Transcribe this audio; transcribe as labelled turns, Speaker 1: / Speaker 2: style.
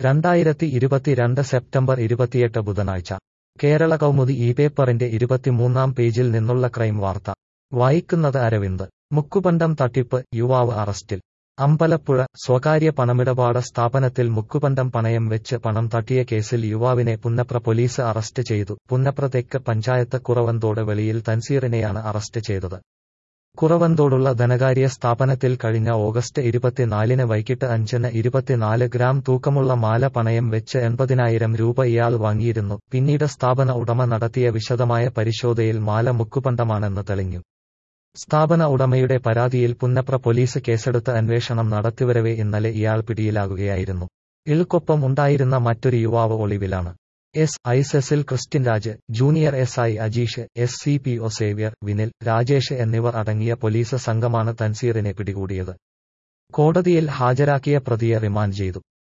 Speaker 1: രണ്ടായിരത്തി ഇരുപത്തിരണ്ട് സെപ്റ്റംബർ ഇരുപത്തിയെട്ട് ബുധനാഴ്ച കേരള കൗമുദി ഈ പേപ്പറിന്റെ ഇരുപത്തിമൂന്നാം പേജിൽ നിന്നുള്ള ക്രൈം വാർത്ത വായിക്കുന്നത് അരവിന്ദ് മുക്കുപണ്ടം തട്ടിപ്പ് യുവാവ് അറസ്റ്റിൽ അമ്പലപ്പുഴ സ്വകാര്യ പണമിടപാട് സ്ഥാപനത്തിൽ മുക്കുപണ്ടം പണയം വെച്ച് പണം തട്ടിയ കേസിൽ യുവാവിനെ പുന്നപ്ര പോലീസ് അറസ്റ്റ് ചെയ്തു പുന്നപ്ര തെക്ക് പഞ്ചായത്ത് കുറവന്തോട് വെളിയിൽ തൻസീറിനെയാണ് അറസ്റ്റ് ചെയ്തത് കുറവന്തോടുള്ള ധനകാര്യ സ്ഥാപനത്തിൽ കഴിഞ്ഞ ഓഗസ്റ്റ് ഇരുപത്തിനാലിന് വൈകിട്ട് അഞ്ചിന് ഇരുപത്തിനാല് ഗ്രാം തൂക്കമുള്ള മാല പണയം വെച്ച് എൺപതിനായിരം രൂപ ഇയാൾ വാങ്ങിയിരുന്നു പിന്നീട് സ്ഥാപന ഉടമ നടത്തിയ വിശദമായ പരിശോധനയിൽ മാല മുക്കുപണ്ടമാണെന്ന് തെളിഞ്ഞു സ്ഥാപന ഉടമയുടെ പരാതിയിൽ പുന്നപ്ര പോലീസ് കേസെടുത്ത് അന്വേഷണം നടത്തിവരവെ ഇന്നലെ ഇയാൾ പിടിയിലാകുകയായിരുന്നു ഇൾക്കൊപ്പം ഉണ്ടായിരുന്ന മറ്റൊരു യുവാവ് ഒളിവിലാണ് S I Cecil Christian Raj junior S I Ajeesh S C P O Xavier Vinil Rajesh എന്നിവർ അടങ്ങിയ പോലീസ് സംഘമാണ് തൻസീറിനെ പിടികൂടിയത് കോടതിയിൽ ഹാജരാക്കിയ പ്രതിയെ റിമാൻഡ് ചെയ്തു